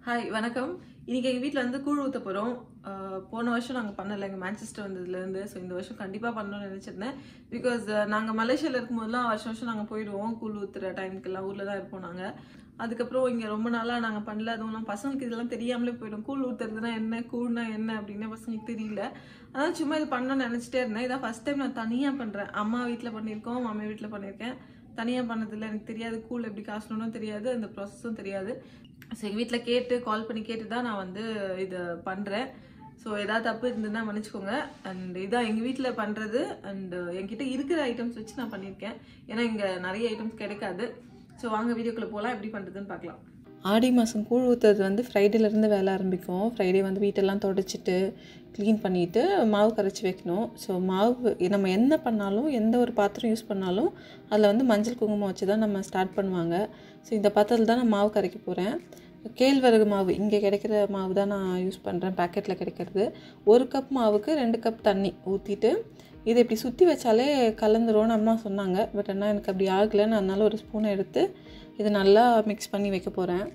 Hi வணக்கம் இன்னைக்கு எங்கள் வீட்டில் வந்து கூழ் ஊற்ற போகிறோம் போன வருஷம் நாங்கள் பண்ணலை எங்கள் மேன்செஸ்டர் வந்ததுலேருந்து ஸோ இந்த வருஷம் கண்டிப்பாக பண்ணணும்னு நினச்சிருந்தேன் பிகாஸ் நாங்கள் மலேசியாவில் இருக்கும்போதெல்லாம் வருஷம் வருஷம் நாங்கள் போயிடுவோம் கூழ் ஊற்றுற டைமுக்கெல்லாம் ஊரில் தான் இருப்போம் நாங்கள் அதுக்கப்புறம் இங்கே ரொம்ப நாளாக நாங்கள் பண்ணல அதுவும் பசங்களுக்கு இதெல்லாம் தெரியாமலே போயிடும் கூழ் ஊற்றுறதுனா என்ன கூழ்னா என்ன அப்படின்னு பசங்களுக்கு தெரியல அதான் சும்மா இது பண்ணணும்னு நினச்சிட்டே இருந்தேன் இதான் ஃபஸ்ட் டைம் நான் தனியாக பண்ணுறேன் அம்மா வீட்டில் பண்ணியிருக்கோம் மாமி வீட்டில் பண்ணியிருக்கேன் தனியாக பண்ணதில்லை எனக்கு தெரியாது கூழ் எப்படி காசணும்னு தெரியாது அந்த ப்ராசஸும் தெரியாது ஸோ எங்கள் வீட்டில் கேட்டு கால் பண்ணி கேட்டு தான் நான் வந்து இதை பண்ணுறேன் ஸோ ஏதாவது தப்பு இருந்ததுன்னா மன்னிச்சுக்கோங்க அண்ட் இதான் எங்கள் வீட்டில் பண்ணுறது அண்ட் என்கிட்ட இருக்கிற ஐட்டம்ஸ் வச்சு நான் பண்ணியிருக்கேன் ஏன்னா இங்கே நிறைய ஐட்டம்ஸ் கிடைக்காது ஸோ வாங்க வீடியோக்குள்ளே போகலாம் எப்படி பண்ணுறதுன்னு பார்க்கலாம் ஆடி மாதம் கூழ் ஊற்றுறது வந்து ஃப்ரைடேலேருந்து வேலை ஆரம்பிக்கும் ஃப்ரைடே வந்து வீட்டெல்லாம் தொடச்சிட்டு க்ளீன் பண்ணிவிட்டு மாவு கரைச்சி வைக்கணும் ஸோ மாவு நம்ம என்ன பண்ணாலும் எந்த ஒரு பாத்திரம் யூஸ் பண்ணாலும் அதில் வந்து மஞ்சள் குங்குமம் வச்சு தான் நம்ம ஸ்டார்ட் பண்ணுவாங்க ஸோ இந்த பாத்திரத்தில் தான் நான் மாவு கரைக்க போகிறேன் கேழ்வரகு மாவு இங்கே கிடைக்கிற மாவு தான் நான் யூஸ் பண்ணுறேன் பேக்கெட்டில் கிடைக்கிறது ஒரு கப் மாவுக்கு ரெண்டு கப் தண்ணி ஊற்றிட்டு இதை இப்படி சுற்றி வச்சாலே கலந்துரும்னு அம்மா சொன்னாங்க பட் ஆனால் எனக்கு அப்படி ஆகலை நான் அதனால ஒரு ஸ்பூனை எடுத்து இதை நல்லா மிக்ஸ் பண்ணி வைக்க போகிறேன்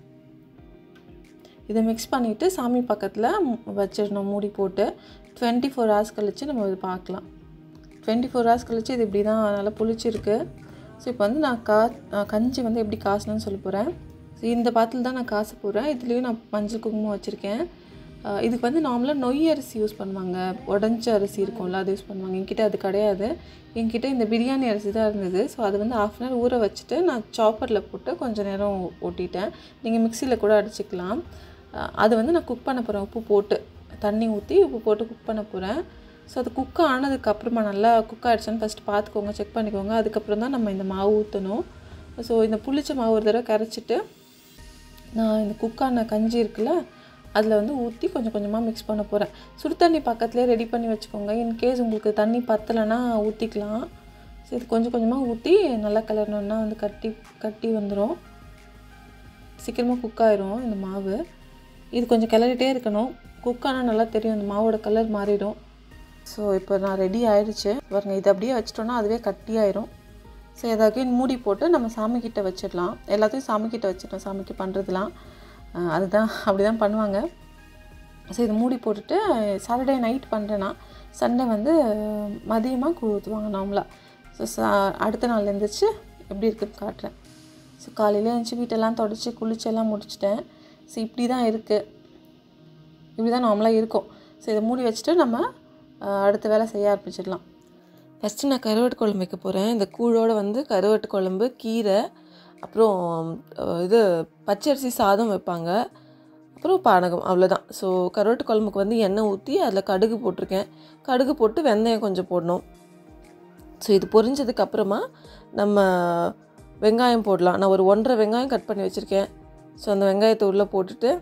இதை மிக்ஸ் பண்ணிவிட்டு சாமி பக்கத்தில் வச்சிடணும் மூடி போட்டு டுவெண்ட்டி ஃபோர் ஹவர்ஸ் கழித்து நம்ம இது பார்க்கலாம் டுவெண்ட்டி ஃபோர் ஹவர்ஸ் கழித்து இது இப்படி தான் நல்லா புளிச்சிருக்கு ஸோ இப்போ வந்து நான் கா கஞ்சி வந்து எப்படி காசணும்னு சொல்ல போகிறேன் ஸோ இந்த பாத்தில் தான் நான் காசு போடுறேன் இதுலேயும் நான் மஞ்சள் குங்குமம் வச்சுருக்கேன் இதுக்கு வந்து நார்மலாக நொய் அரிசி யூஸ் பண்ணுவாங்க உடஞ்ச அரிசி இருக்கும்ல அது யூஸ் பண்ணுவாங்க என்கிட்ட அது கிடையாது என்கிட்ட இந்த பிரியாணி அரிசி தான் இருந்தது ஸோ அது வந்து ஆஃப் அன் ஹவர் ஊற வச்சுட்டு நான் சாப்பரில் போட்டு கொஞ்சம் நேரம் ஓட்டிட்டேன் நீங்கள் மிக்சியில் கூட அடிச்சுக்கலாம் அது வந்து நான் குக் பண்ண போகிறேன் உப்பு போட்டு தண்ணி ஊற்றி உப்பு போட்டு குக் பண்ண போகிறேன் ஸோ அது குக் ஆனதுக்கப்புறமா நல்லா குக் ஆகிடுச்சான்னு ஃபஸ்ட்டு பார்த்துக்கோங்க செக் பண்ணிக்கோங்க அதுக்கப்புறம் தான் நம்ம இந்த மாவு ஊற்றணும் ஸோ இந்த புளிச்ச மாவு ஒரு தடவை கரைச்சிட்டு நான் இந்த குக்கான கஞ்சி இருக்குல்ல அதில் வந்து ஊற்றி கொஞ்சம் கொஞ்சமாக மிக்ஸ் பண்ண போகிறேன் சுடு தண்ணி பக்கத்துலேயே ரெடி பண்ணி வச்சுக்கோங்க இன்கேஸ் உங்களுக்கு தண்ணி பத்தலைன்னா ஊற்றிக்கலாம் ஸோ இது கொஞ்சம் கொஞ்சமாக ஊற்றி நல்லா கலரணுன்னா வந்து கட்டி கட்டி வந்துடும் சீக்கிரமாக குக் ஆயிரும் இந்த மாவு இது கொஞ்சம் கிளறிட்டே இருக்கணும் குக் ஆனால் நல்லா தெரியும் இந்த மாவோட கலர் மாறிடும் ஸோ இப்போ நான் ரெடி ஆயிடுச்சு பாருங்க இது அப்படியே வச்சிட்டோன்னா அதுவே கட்டி ஆயிரும் ஸோ எதாச்சும் மூடி போட்டு நம்ம சாமிக்கிட்ட வச்சிடலாம் எல்லாத்தையும் சாமிக்கிட்ட வச்சிடலாம் சாமிக்கு பண்ணுறதுலாம் அதுதான் அப்படி தான் பண்ணுவாங்க ஸோ இது மூடி போட்டுட்டு சாட்டர்டே நைட் பண்ணுறேன்னா சண்டே வந்து மதியமாக கூழ் ஊற்றுவாங்க நார்மலாக ஸோ சா அடுத்த நாள் எழுந்திரிச்சு எப்படி இருக்குன்னு காட்டுறேன் ஸோ காலையில் எழுந்துச்சி வீட்டெல்லாம் தொடச்சி குளிச்செல்லாம் முடிச்சிட்டேன் ஸோ இப்படி தான் இருக்குது இப்படி தான் நார்மலாக இருக்கும் ஸோ இதை மூடி வச்சுட்டு நம்ம அடுத்த வேலை செய்ய ஆரம்பிச்சிடலாம் ஃபஸ்ட்டு நான் கருவாட்டு குழம்பு வைக்க போகிறேன் இந்த கூழோடு வந்து கருவாட்டு குழம்பு கீரை அப்புறம் இது பச்சரிசி சாதம் வைப்பாங்க அப்புறம் பானகம் அவ்வளோதான் ஸோ கருவாட்டு குழம்புக்கு வந்து எண்ணெய் ஊற்றி அதில் கடுகு போட்டிருக்கேன் கடுகு போட்டு வெந்தயம் கொஞ்சம் போடணும் ஸோ இது பொரிஞ்சதுக்கு அப்புறமா நம்ம வெங்காயம் போடலாம் நான் ஒரு ஒன்றரை வெங்காயம் கட் பண்ணி வச்சுருக்கேன் ஸோ அந்த வெங்காயத்தை உள்ளே போட்டுட்டு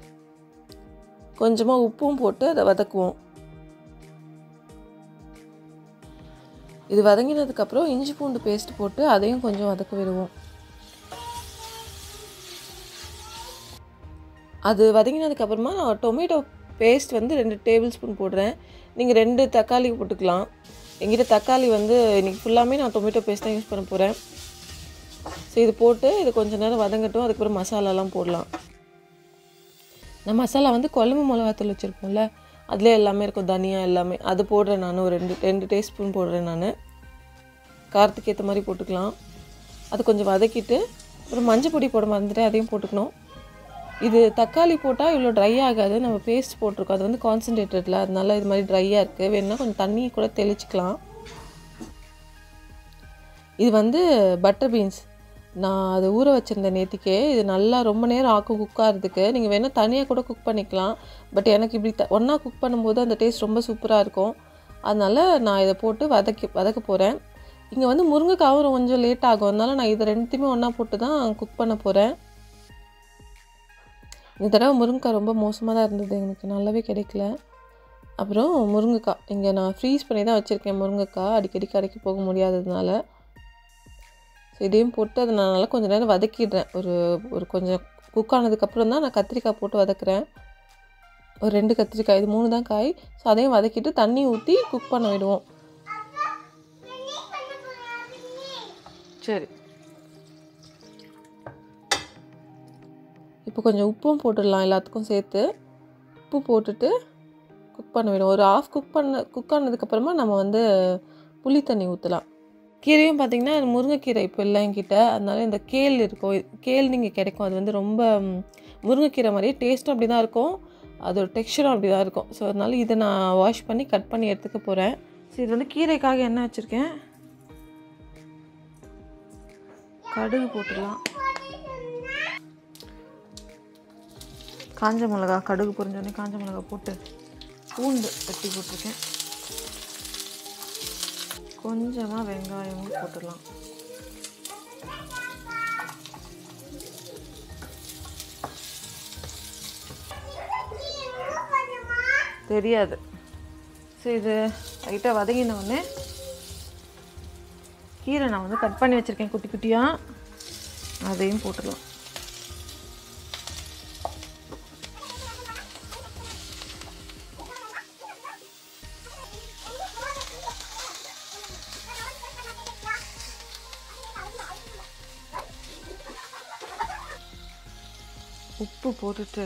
கொஞ்சமாக உப்பும் போட்டு அதை வதக்குவோம் இது வதங்கினதுக்கப்புறம் இஞ்சி பூண்டு பேஸ்ட் போட்டு அதையும் கொஞ்சம் வதக்க விடுவோம் அது வதங்கினதுக்கப்புறமா நான் டொமேட்டோ பேஸ்ட் வந்து ரெண்டு டேபிள் ஸ்பூன் போடுறேன் நீங்கள் ரெண்டு தக்காளி போட்டுக்கலாம் எங்கிட்ட தக்காளி வந்து இன்றைக்கி ஃபுல்லாமே நான் டொமேட்டோ பேஸ்ட் தான் யூஸ் பண்ண போகிறேன் ஸோ இது போட்டு இது கொஞ்சம் நேரம் வதங்கட்டும் அதுக்கப்புறம் மசாலாலாம் போடலாம் நான் மசாலா வந்து குழம்பு மிளகாத்தூள் வச்சுருப்போம்ல அதிலே எல்லாமே இருக்கும் தனியா எல்லாமே அது போடுறேன் நான் ஒரு ரெண்டு ரெண்டு டீஸ்பூன் போடுறேன் நான் காரத்துக்கு ஏற்ற மாதிரி போட்டுக்கலாம் அது கொஞ்சம் வதக்கிட்டு அப்புறம் மஞ்சள் பொடி போட மறந்துட்டு அதையும் போட்டுக்கணும் இது தக்காளி போட்டால் இவ்வளோ ட்ரை ஆகாது நம்ம பேஸ்ட் போட்டிருக்கோம் அது வந்து கான்சன்ட்ரேட்டடில் அதனால இது மாதிரி ட்ரையாக இருக்குது வேணுன்னா கொஞ்சம் தண்ணி கூட தெளிச்சிக்கலாம் இது வந்து பட்டர் பீன்ஸ் நான் அதை ஊற வச்சுருந்தேன் நேற்றுக்கே இது நல்லா ரொம்ப நேரம் ஆக்கும் குக் ஆகிறதுக்கு நீங்கள் வேணால் தனியாக கூட குக் பண்ணிக்கலாம் பட் எனக்கு இப்படி த ஒன்றா குக் பண்ணும்போது அந்த டேஸ்ட் ரொம்ப சூப்பராக இருக்கும் அதனால் நான் இதை போட்டு வதக்கி வதக்க போகிறேன் இங்கே வந்து முருங்கைக்காவும் கொஞ்சம் லேட் ஆகும் அதனால நான் இதை ரெண்டுத்தையுமே ஒன்றா போட்டு தான் குக் பண்ண போகிறேன் இந்த தடவை முருங்கைக்காய் ரொம்ப மோசமாக தான் இருந்தது எனக்கு நல்லாவே கிடைக்கல அப்புறம் முருங்கைக்காய் இங்கே நான் ஃப்ரீஸ் பண்ணி தான் வச்சுருக்கேன் முருங்கைக்காய் அடிக்கடி கடைக்கு போக முடியாததுனால ஸோ இதையும் போட்டு அதை நான் நல்லா கொஞ்சம் நேரம் வதக்கிடுறேன் ஒரு ஒரு கொஞ்சம் குக் ஆனதுக்கப்புறம் தான் நான் கத்திரிக்காய் போட்டு வதக்குறேன் ஒரு ரெண்டு கத்திரிக்காய் இது மூணு தான் காய் ஸோ அதையும் வதக்கிட்டு தண்ணி ஊற்றி குக் பண்ண விடுவோம் சரி இப்போ கொஞ்சம் உப்பும் போட்டுடலாம் எல்லாத்துக்கும் சேர்த்து உப்பு போட்டுட்டு குக் பண்ண வேணும் ஒரு ஆஃப் குக் பண்ண குக் ஆனதுக்கப்புறமா நம்ம வந்து புளி தண்ணி ஊற்றலாம் கீரையும் பார்த்திங்கன்னா முருங்கைக்கீரை இப்போ இல்லை என்கிட்ட அதனால இந்த கேல் இருக்கும் கேல் நீங்கள் கிடைக்கும் அது வந்து ரொம்ப ம், முருங்கைக்கீரை மாதிரியே டேஸ்ட்டும் அப்படி தான் இருக்கும் அதோட டெக்ஸ்சரும் அப்படி தான் இருக்கும் ஸோ அதனால இதை நான் வாஷ் பண்ணி கட் பண்ணி எடுத்துக்க போகிறேன் ஸோ இது வந்து கீரைக்காக என்ன வச்சுருக்கேன் கடுகு போட்டுடலாம் காஞ்ச மிளகா கடுகு பொரிஞ்சோடனே காஞ்ச மிளகா போட்டு பூண்டு வெட்டி போட்டிருக்கேன் கொஞ்சமாக வெங்காயமும் போட்டுடலாம் தெரியாது ஸோ இது லைட்டாக வதங்கின உடனே கீரை நான் வந்து கட் பண்ணி வச்சுருக்கேன் குட்டி குட்டியாக அதையும் போட்டுடலாம் உப்பு போட்டுட்டு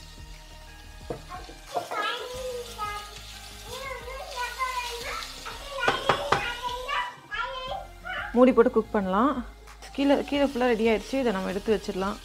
மூடி போட்டு குக் பண்ணலாம் கீழே கீழே ஃபுல்லாக ரெடி ஆயிடுச்சு இதை நம்ம எடுத்து வச்சிடலாம்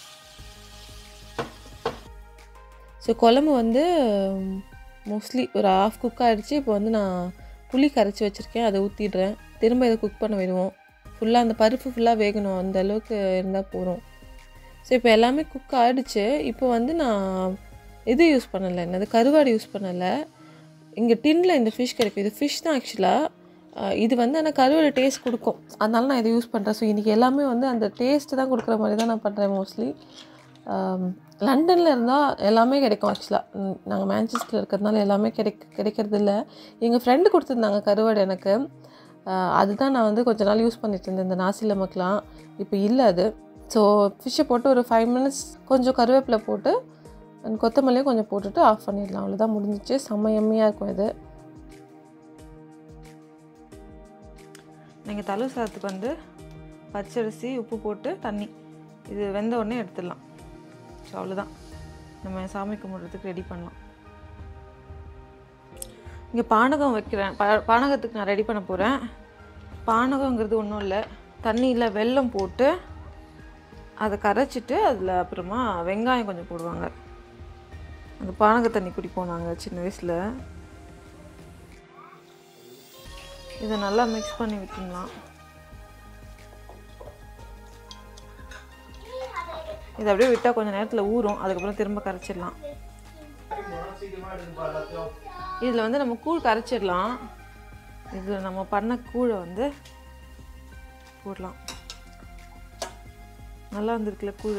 ஸோ குழம்பு வந்து மோஸ்ட்லி ஒரு ஆஃப் குக் ஆகிடுச்சு இப்போ வந்து நான் புளி கரைச்சி வச்சுருக்கேன் அதை ஊற்றிடுறேன் திரும்ப இதை குக் பண்ண விடுவோம் ஃபுல்லாக அந்த பருப்பு ஃபுல்லாக வேகணும் அந்த அளவுக்கு இருந்தால் போதும் ஸோ இப்போ எல்லாமே குக் ஆகிடுச்சு இப்போ வந்து நான் இது யூஸ் பண்ணலை என்னது கருவாடு யூஸ் பண்ணலை இங்கே டின்னில் இந்த ஃபிஷ் கிடைக்கும் இது ஃபிஷ் தான் ஆக்சுவலாக இது வந்து ஆனால் கருவாடு டேஸ்ட் கொடுக்கும் அதனால நான் இதை யூஸ் பண்ணுறேன் ஸோ இன்றைக்கி எல்லாமே வந்து அந்த டேஸ்ட்டு தான் கொடுக்குற மாதிரி தான் நான் பண்ணுறேன் மோஸ்ட்லி லண்டனில் இருந்தால் எல்லாமே கிடைக்கும் ஆக்சுவலாக நாங்கள் மேன்செஸ்டரில் இருக்கிறதுனால எல்லாமே கிடைக்க கிடைக்கிறது இல்லை எங்கள் ஃப்ரெண்டு கொடுத்துருந்தாங்க கருவாடு எனக்கு ஆஹ் அதுதான் நான் வந்து கொஞ்ச நாள் யூஸ் பண்ணிட்டு இருந்தேன் இந்த நாசி லெமக்கெலாம் இப்போ இல்லை அது ஸோ ஃபிஷ்ஷை போட்டு ஒரு ஃபைவ் மினிட்ஸ் கொஞ்சம் கருவேப்பிலை போட்டு and கொத்தமல்லியும் கொஞ்சம் போட்டுட்டு ஆஃப் பண்ணிடலாம் அவ்வளோதான் முடிஞ்சிச்சு செம்ம எம்மியாக இருக்கும் இது நீங்கள் தலு சாதத்துக்கு வந்து பச்சரிசி உப்பு போட்டு தண்ணி இது வெந்த உடனே எடுத்துடலாம் ஸோ அவ்வளோதான் நம்ம சாமி கும்பிட்றதுக்கு ரெடி பண்ணலாம் இங்கே பானகம் வைக்கிறேன் பா பானகத்துக்கு நான் ரெடி பண்ண போகிறேன் பானகங்கிறது ஒன்றும் இல்லை தண்ணியில் வெல்லம் போட்டு அதை கரைச்சிட்டு அதில் அப்புறமா வெங்காயம் கொஞ்சம் போடுவாங்க அந்த பானக தண்ணி குடிப்போம் நாங்கள் சின்ன வயசில் இதை நல்லா மிக்ஸ் பண்ணி விட்டுடலாம் இதை அப்படியே விட்டால் கொஞ்சம் நேரத்தில் ஊறும் அதுக்கப்புறம் திரும்ப கரைச்சிடலாம் இதில் வந்து நம்ம கூழ் கரைச்சிடலாம் இதில் நம்ம பண்ண கூழை வந்து போடலாம் நல்லா வந்திருக்குல்ல கூழ்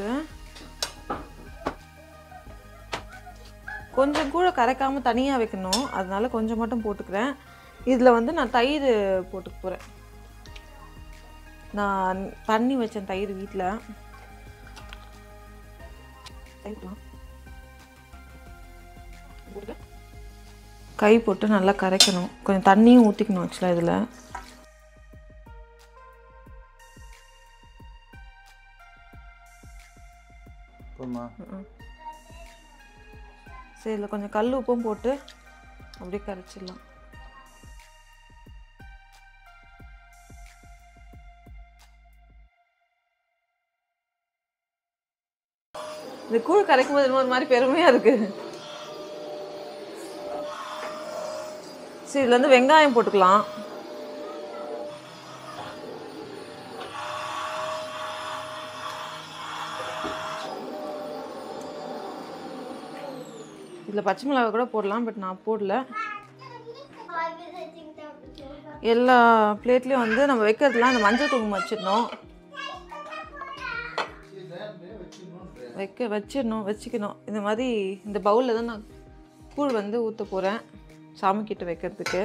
கொஞ்சம் கூழ கரைக்காமல் தனியாக வைக்கணும் அதனால கொஞ்சம் மட்டும் போட்டுக்கிறேன் இதில் வந்து நான் தயிர் போட்டுக்க போகிறேன் நான் பண்ணி வச்சேன் தயிர் வீட்டில் கை போட்டு நல்லா கரைக்கணும் கொஞ்சம் தண்ணியும் ஊற்றிக்கணும் ஆக்சுவலாக இதில் போமா சரி இதில் கொஞ்சம் கல் உப்பும் போட்டு அப்படியே கரைச்சிடலாம் இந்த கூழ் கரைக்கும் போது என்னமோ ஒரு மாதிரி பெருமையாக இருக்குது சரி இதில் வந்து வெங்காயம் போட்டுக்கலாம் இதில் பச்சை மிளகா கூட போடலாம் பட் நான் போடல எல்லா பிளேட்லேயும் வந்து நம்ம வைக்கிறதுலாம் இந்த மஞ்சள் குங்குமம் வச்சிடணும் வைக்க வச்சிடணும் வச்சுக்கணும் இந்த மாதிரி இந்த பவுலில் தான் நான் கூழ் வந்து ஊற்ற போகிறேன் சாமிக்கிட்ட வைக்கிறதுக்கு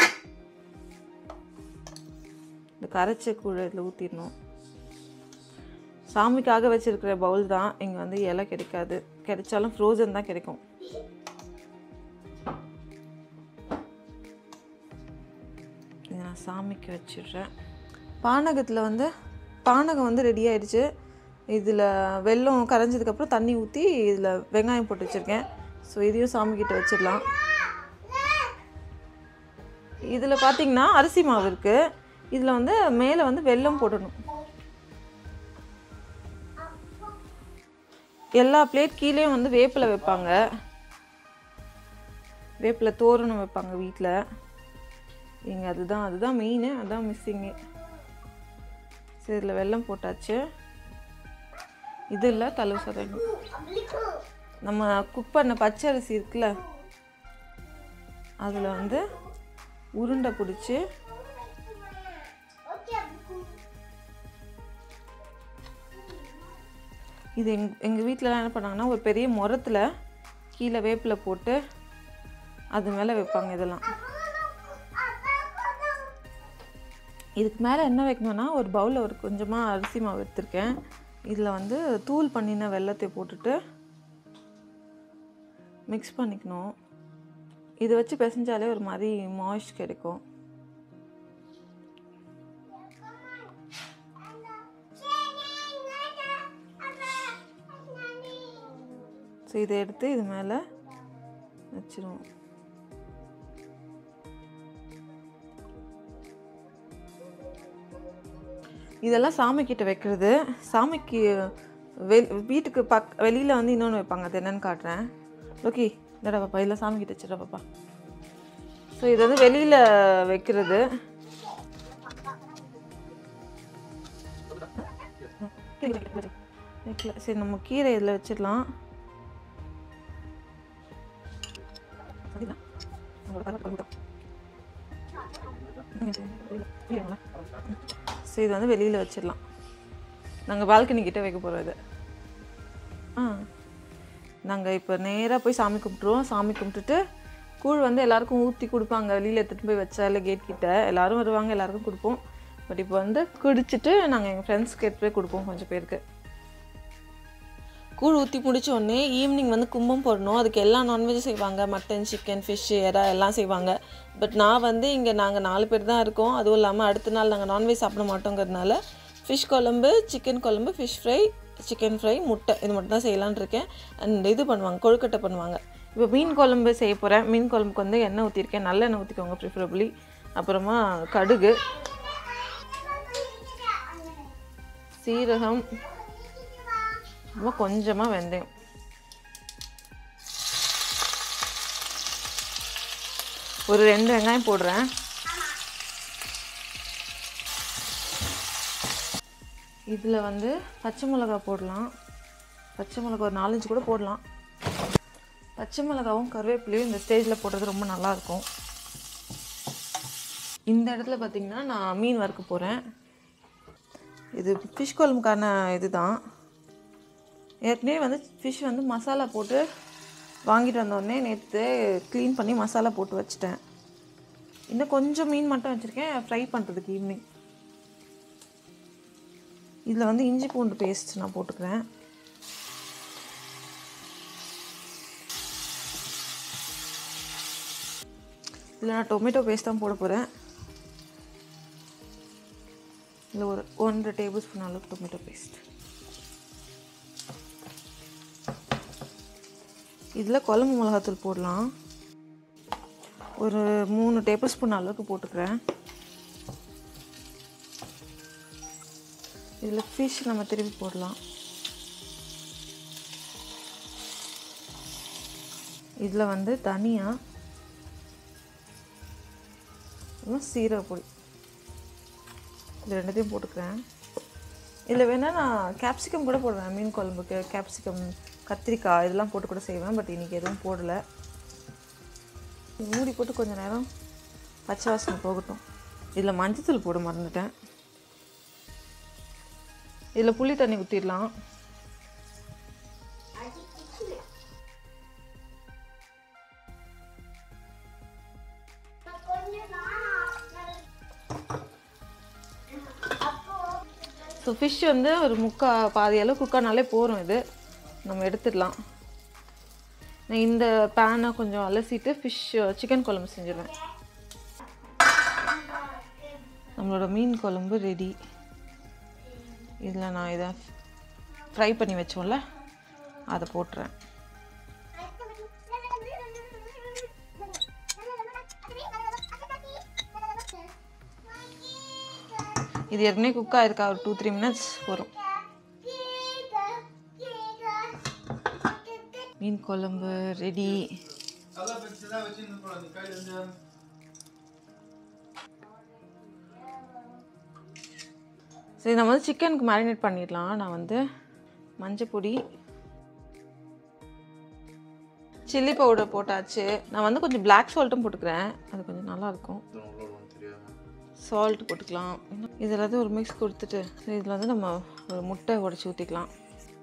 இந்த கரைச்ச கூழ் இதில் ஊற்றிடணும் சாமிக்காக வச்சிருக்கிற பவுல் தான் இங்கே வந்து இலை கிடைக்காது கிடைச்சாலும் ஃப்ரோசன் தான் கிடைக்கும் இதை நான் சாமிக்கு வச்சிடுறேன் பானகத்தில் வந்து பானகம் வந்து ரெடி ஆயிடுச்சு இதில் வெல்லம் கரைஞ்சதுக்கப்புறம் தண்ணி ஊற்றி இதில் வெங்காயம் போட்டு வச்சுருக்கேன் ஸோ இதையும் சாமிக்கிட்ட வச்சிடலாம் இதில் பார்த்தீங்கன்னா அரிசி மாவு இருக்குது இதில் வந்து மேலே வந்து வெல்லம் போடணும் எல்லா பிளேட் கீழேயும் வந்து வேப்பிலை வைப்பாங்க வேப்பிலை தோரணம் வைப்பாங்க வீட்டில் இங்கே அதுதான் அதுதான் மெயின் அதுதான் மிஸ்ஸிங்கு சரி இதில் வெல்லம் போட்டாச்சு இது இல்லை தலவு சதவீதம் நம்ம குக் பண்ண பச்சை அரிசி இருக்குல்ல அதில் வந்து உருண்டை பிடிச்சி இது எங் எங்கள் வீட்டிலலாம் என்ன பண்ணாங்கன்னா ஒரு பெரிய முரத்தில் கீழே வேப்பிலை போட்டு அது மேலே வைப்பாங்க இதெல்லாம் இதுக்கு மேலே என்ன வைக்கணும்னா ஒரு பவுலில் ஒரு கொஞ்சமாக அரிசி மாவு எடுத்திருக்கேன் இதில் வந்து தூள் பண்ணின வெள்ளத்தை போட்டுட்டு மிக்ஸ் பண்ணிக்கணும் இதை வச்சு பிசைஞ்சாலே ஒரு மாதிரி மாய்ஸ்ட் கிடைக்கும் ஸோ இதை எடுத்து இது மேலே வச்சிருவோம் இதெல்லாம் சாமிக்கிட்ட வைக்கிறது சாமிக்கு வெ வீட்டுக்கு பக் வெளியில் வந்து இன்னொன்று வைப்பாங்க அது என்னன்னு காட்டுறேன் ஓகே இல்லடா பாப்பா இல்லை சாமிக்கிட்ட வச்சிடா பாப்பா ஸோ இது வந்து வெளியில் வைக்கிறது வைக்கல சரி நம்ம கீரை இதில் வச்சிடலாம் ஸோ இது வந்து வெளியில் வச்சிடலாம் நாங்கள் பால்கனி கிட்ட வைக்க போகிறோம் இது ஆ நாங்கள் இப்போ நேராக போய் சாமி கும்பிட்ருவோம் சாமி கும்பிட்டுட்டு கூழ் வந்து எல்லாருக்கும் ஊற்றி கொடுப்பாங்க வெளியில் எடுத்துகிட்டு போய் வச்சா இல்லை கேட் கிட்ட எல்லாரும் வருவாங்க எல்லாருக்கும் கொடுப்போம் பட் இப்போ வந்து குடிச்சிட்டு நாங்கள் எங்கள் ஃப்ரெண்ட்ஸ்க்கு எடுத்து போய் கொடுப்போம் கொஞ்சம் பேருக்கு கூழ் ஊற்றி முடிச்ச உடனே ஈவினிங் வந்து கும்பம் போடணும் அதுக்கு எல்லா நான்வெஜ்ஜும் செய்வாங்க மட்டன் சிக்கன் ஃபிஷ்ஷு எறா எல்லாம் செய்வாங்க பட் நான் வந்து இங்கே நாங்கள் நாலு பேர் தான் இருக்கோம் அதுவும் இல்லாமல் அடுத்த நாள் நாங்கள் நான்வெஜ் சாப்பிட மாட்டோங்கிறதுனால ஃபிஷ் குழம்பு சிக்கன் குழம்பு ஃபிஷ் ஃப்ரை சிக்கன் ஃப்ரை முட்டை இது மட்டும் தான் செய்யலான்னு இருக்கேன் அண்ட் இது பண்ணுவாங்க கொழுக்கட்டை பண்ணுவாங்க இப்போ மீன் குழம்பு செய்ய போகிறேன் மீன் குழம்புக்கு வந்து எண்ணெய் ஊற்றிருக்கேன் நல்ல எண்ணெய் ஊற்றிக்கோங்க ப்ரிஃபரபிளி அப்புறமா கடுகு சீரகம் ரொம்ப கொஞ்சமாக வெந்தயம் ஒரு ரெண்டு வெங்காயம் போடுறேன் இதில் வந்து பச்சை மிளகா போடலாம் பச்சை மிளகா ஒரு நாலஞ்சு கூட போடலாம் பச்சை மிளகாவும் கருவேப்பிலையும் இந்த ஸ்டேஜில் போடுறது ரொம்ப நல்லாயிருக்கும் இந்த இடத்துல பார்த்திங்கன்னா நான் மீன் வறுக்க போகிறேன் இது ஃபிஷ் குழம்புக்கான இதுதான் ஏற்கனவே வந்து ஃபிஷ் வந்து மசாலா போட்டு வாங்கிட்டு வந்தோடனே நேற்று க்ளீன் பண்ணி மசாலா போட்டு வச்சுட்டேன் இன்னும் கொஞ்சம் மீன் மட்டும் வச்சுருக்கேன் ஃப்ரை பண்ணுறதுக்கு ஈவினிங் இதில் வந்து இஞ்சி பூண்டு பேஸ்ட் நான் போட்டுக்கிறேன் இதில் நான் டொமேட்டோ பேஸ்ட் தான் போட போகிறேன் இதில் ஒரு ஒன்றரை டேபிள் ஸ்பூன் அளவுக்கு டொமேட்டோ பேஸ்ட் இதில் குழம்பு மிளகாத்தூள் போடலாம் ஒரு மூணு டேபிள் ஸ்பூன் அளவுக்கு போட்டுக்கிறேன் இதில் ஃபிஷ் நம்ம திருப்பி போடலாம் இதில் வந்து தனியா சீரக பொடி இது ரெண்டுத்தையும் போட்டுக்கிறேன் இதில் வேணால் நான் கேப்சிகம் கூட போடுவேன் மீன் குழம்புக்கு கேப்சிகம் கத்திரிக்காய் இதெல்லாம் போட்டு கூட செய்வேன் பட் இன்றைக்கி எதுவும் போடலை மூடி போட்டு கொஞ்சம் நேரம் பச்சை வாசனை போகட்டும் இதில் மஞ்சத்தூள் போட மறந்துட்டேன் இதில் புளி தண்ணி ஊற்றிடலாம் ஸோ ஃபிஷ் வந்து ஒரு முக்கா பாதி அளவு குக்கானாலே போகிறோம் இது நம்ம எடுத்துடலாம் நான் இந்த பேனை கொஞ்சம் அலசிட்டு ஃபிஷ் சிக்கன் குழம்பு செஞ்சிடுவேன் நம்மளோட மீன் குழம்பு ரெடி இதில் நான் இதை ஃப்ரை பண்ணி வச்சோம்ல அதை போட்டுறேன் இது ஏற்கனவே குக் ஆயிருக்கா ஒரு டூ த்ரீ மினிட்ஸ் வரும் மீன் குழம்பு ரெடி சரி நம்ம வந்து சிக்கனுக்கு மேரினேட் பண்ணிடலாம் நான் வந்து மஞ்சள் பொடி சில்லி பவுடர் போட்டாச்சு நான் வந்து கொஞ்சம் பிளாக் சால்ட்டும் போட்டுக்கிறேன் அது கொஞ்சம் நல்லாயிருக்கும் சால்ட் போட்டுக்கலாம் இது எல்லாத்தையும் ஒரு மிக்ஸ் கொடுத்துட்டு சரி இதில் வந்து நம்ம ஒரு முட்டை உடச்சி ஊற்றிக்கலாம்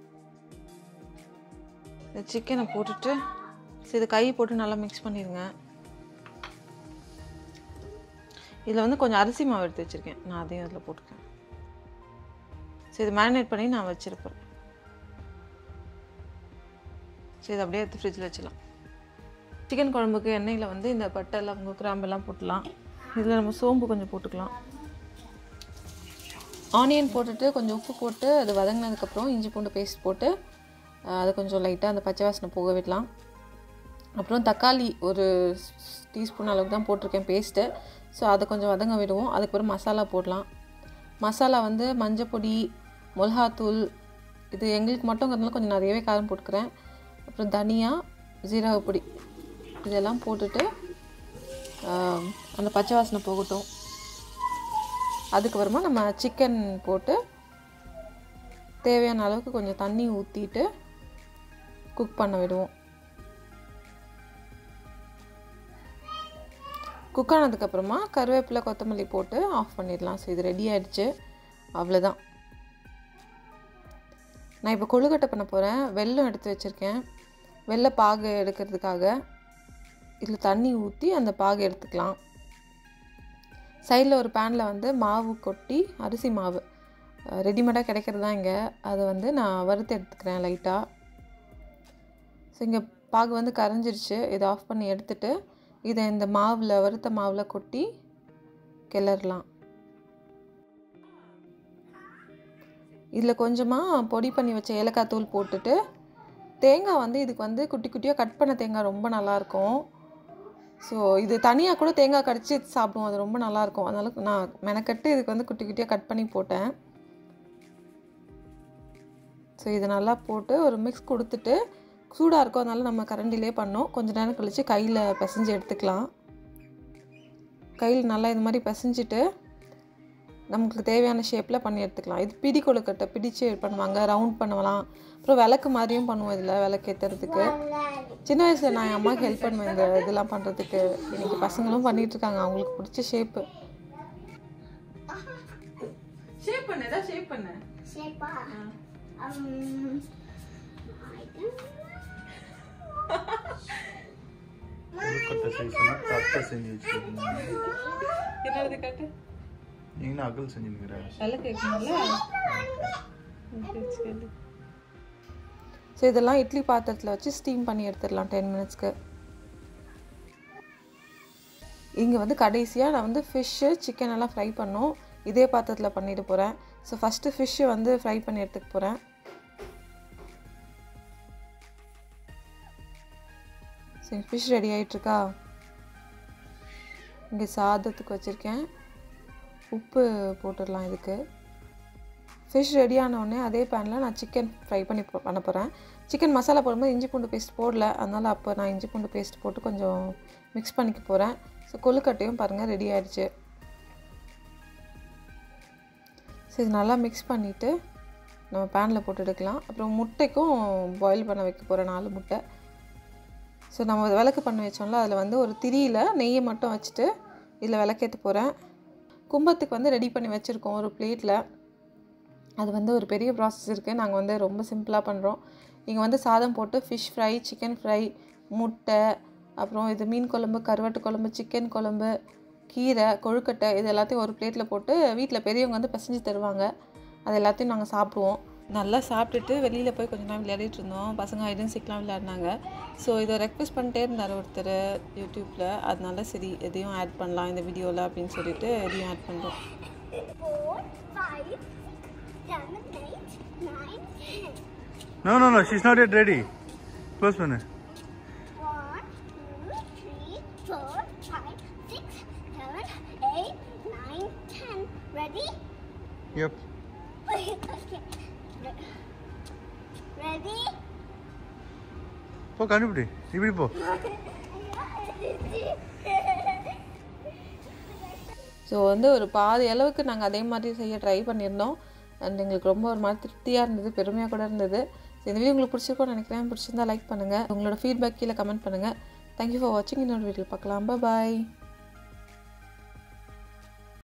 இந்த சிக்கனை போட்டுட்டு சரி இது கை போட்டு நல்லா மிக்ஸ் பண்ணிடுங்க இதில் வந்து கொஞ்சம் அரிசி மாவு எடுத்து வச்சுருக்கேன் நான் அதையும் அதில் போட்டுருக்கேன் சரி இது மேரினேட் பண்ணி நான் வச்சுருப்பேன் சரி இது அப்படியே எடுத்து ஃப்ரிட்ஜில் வச்சிடலாம் சிக்கன் குழம்புக்கு எண்ணெயில் வந்து இந்த பட்டை லவங்க கிராம்பெல்லாம் போட்டுடலாம் இதில் நம்ம சோம்பு கொஞ்சம் போட்டுக்கலாம் ஆனியன் போட்டுட்டு கொஞ்சம் உப்பு போட்டு அது வதங்கினதுக்கப்புறம் இஞ்சி பூண்டு பேஸ்ட் போட்டு அஹ், அதை கொஞ்சம் லைட்டாக அந்த பச்சை வாசனை போக விடலாம் அப்புறம் தக்காளி ஒரு டீஸ்பூன் அளவுக்கு தான் போட்டிருக்கேன் பேஸ்ட்டு ஸோ அதை கொஞ்சம் வதங்க விடுவோம் அதுக்கப்புறம் மசாலா போடலாம் மசாலா வந்து மஞ்சள் பொடி மிளகாத்தூள் இது எங்களுக்கு மட்டும்ங்கிறதுனால கொஞ்சம் நிறையவே காரம் போட்டுக்கிறேன் அப்புறம் தனியா ஜீரக பொடி இதெல்லாம் போட்டுட்டு ஆம், அந்த பச்சை வாசனை போகட்டும் அதுக்கப்புறமா நம்ம சிக்கன் போட்டு தேவையான அளவுக்கு கொஞ்சம் தண்ணி ஊற்றிட்டு குக் பண்ண விடுவோம் குக் ஆனதுக்கப்புறமா கருவேப்பிலை கொத்தமல்லி போட்டு ஆஃப் பண்ணிடலாம் ஸோ இது ரெடி ஆயிடுச்சு அவ்வளோதான் நான் இப்போ கொழுக்கட்டை பண்ண போகிறேன் வெல்லம் எடுத்து வச்சுருக்கேன் வெள்ளை பாகு எடுக்கிறதுக்காக இதில் தண்ணி ஊற்றி அந்த பாகு எடுத்துக்கலாம் சைடில் ஒரு பேனில் வந்து மாவு கொட்டி அரிசி மாவு ரெடிமேடாக கிடைக்கிறது தான் இங்கே அதை வந்து நான் வறுத்து எடுத்துக்கிறேன் லைட்டாக ஸோ இங்கே பாகு வந்து கரைஞ்சிருச்சு இதை ஆஃப் பண்ணி எடுத்துட்டு இதை இந்த மாவில் வறுத்த மாவில் கொட்டி கிளறலாம் இதில் கொஞ்சமாக பொடி பண்ணி வச்ச ஏலக்காய் தூள் போட்டுட்டு தேங்காய் வந்து இதுக்கு வந்து குட்டி குட்டியாக கட் பண்ண தேங்காய் ரொம்ப நல்லாயிருக்கும் ஸோ இது தனியாக கூட தேங்காய் கடிச்சு சாப்பிடுவோம் அது ரொம்ப நல்லாயிருக்கும் அதனால நான் மெனக்கட்டு இதுக்கு வந்து குட்டி குட்டியாக கட் பண்ணி போட்டேன் ஸோ இதை நல்லா போட்டு ஒரு மிக்ஸ் கொடுத்துட்டு சூடாக இருக்கும் அதனால நம்ம கரண்டிலே பண்ணோம் கொஞ்ச நேரம் கழித்து கையில் பிசைஞ்சு எடுத்துக்கலாம் கையில் நல்லா இது மாதிரி பிசைஞ்சிட்டு நமக்கு தேவையான ஷேப்பில் பண்ணி எடுத்துக்கலாம் இது பிடி கொழுக்கட்டை பிடிச்சு பண்ணுவாங்க ரவுண்ட் பண்ணலாம் அப்புறம் விளக்கு மாதிரியும் பண்ணுவோம் இதில் விளக்கு ஏற்றுறதுக்கு சின்ன வயசில் நான் என் அம்மாவுக்கு ஹெல்ப் பண்ணுவேன் இந்த இதெல்லாம் பண்ணுறதுக்கு இன்னைக்கு பசங்களும் பண்ணிட்டு இருக்காங்க அவங்களுக்கு பிடிச்ச ஷேப்பு ஷேப் பண்ணு ஏதாவது ஷேப் பண்ணு Siapa? Um, I don't கொழுக்கட்டை செய்யணும்னா தட்டை செஞ்சு வச்சுருக்கீங்க என்னது காட்டு நீங்களும் அகல் செஞ்சுருக்கிற விளக்கு வைக்கணும்ல ஸோ இதெல்லாம் இட்லி பாத்திரத்தில் வச்சு ஸ்டீம் பண்ணி எடுத்துடலாம் டென் மினிட்ஸ்க்கு இங்கே வந்து கடைசியாக நான் வந்து ஃபிஷ்ஷு சிக்கன் எல்லாம் ஃப்ரை பண்ணோம் இதே பாத்திரத்தில் பண்ணிட்டு போகிறேன் ஸோ ஃபஸ்ட்டு ஃபிஷ்ஷு வந்து ஃப்ரை பண்ணி எடுத்துக்க போகிறேன் சரி ஃபிஷ் ரெடி ஆகிட்டுருக்கா இங்கே சாதத்துக்கு வச்சுருக்கேன் உப்பு போட்டுடலாம் இதுக்கு ஃபிஷ் ரெடி உடனே அதே பேனில் நான் சிக்கன் ஃப்ரை பண்ணி போ- பண்ண போகிறேன் சிக்கன் மசாலா போடும்போது இஞ்சி பூண்டு பேஸ்ட் போடல அதனால் அப்போ நான் இஞ்சி பூண்டு பேஸ்ட் போட்டு கொஞ்சம் மிக்ஸ் பண்ணிக்க போகிறேன் ஸோ கொழுக்கட்டையும் பாருங்கள் ரெடி ஆயிடுச்சு ஸோ இது நல்லா மிக்ஸ் பண்ணிவிட்டு நம்ம பேனில் போட்டு எடுக்கலாம் அப்புறம் முட்டைக்கும் பாயில் பண்ண வைக்க போகிறேன் நாலு முட்டை ஸோ நம்ம விளக்கு பண்ணி வச்சோம்ல அதில் வந்து ஒரு திரியில் நெய்யை மட்டும் வச்சுட்டு இதில் விளக்கேற்ற போகிறேன் கும்பத்துக்கு வந்து ரெடி பண்ணி வச்சுருக்கோம் ஒரு பிளேட்டில் அது வந்து ஒரு பெரிய ப்ராசஸ் இருக்குது நாங்கள் வந்து ரொம்ப சிம்பிளாக பண்ணுறோம் இங்கே வந்து சாதம் போட்டு ஃபிஷ் ஃப்ரை சிக்கன் ஃப்ரை முட்டை அப்புறம் இது மீன் குழம்பு கருவாட்டு குழம்பு சிக்கன் குழம்பு கீரை கொழுக்கட்டை இது எல்லாத்தையும் ஒரு பிளேட்டில் போட்டு வீட்டில் பெரியவங்க வந்து பிசைஞ்சு தருவாங்க அது எல்லாத்தையும் நாங்கள் சாப்பிடுவோம் நல்லா சாப்பிட்டுட்டு வெளியில் போய் கொஞ்ச நேரம் விளையாடிட்டு இருந்தோம் பசங்க ஐடன் சிக்லாம் விளையாடினாங்க ஸோ இதை ரெக்வெஸ்ட் பண்ணிட்டே இருந்தார் ஒருத்தர் யூடியூப்பில் அதனால சரி எதையும் ஆட் பண்ணலாம் இந்த வீடியோவில் அப்படின்னு சொல்லிட்டு எதையும் ஆட் பண்ணுறோம் four, five, six, seven, eight, nine, ten. No no no she's not yet ready close பண்ணு One, two, three, four, five, six, seven, eight, nine, ten. Ready? எப் okay. Ready? போ கண்டுபிடி இப்படி போ ஸோ வந்து ஒரு பாதி அளவுக்கு நாங்கள் அதே மாதிரி செய்ய ட்ரை பண்ணியிருந்தோம் அண்ட் எங்களுக்கு ரொம்ப ஒரு மாதிரி திருப்தியாக இருந்தது பெருமையாக கூட இருந்தது ஸோ இந்த வீடியோ உங்களுக்கு பிடிச்சிருக்கோன்னு நினைக்கிறேன் பிடிச்சிருந்தா லைக் பண்ணுங்கள் உங்களோட ஃபீட்பேக் கீழே கமெண்ட் பண்ணுங்கள் தேங்க்யூ ஃபார் வாட்சிங் இன்னொரு வீடியோ பார்க்கலாம் பாய்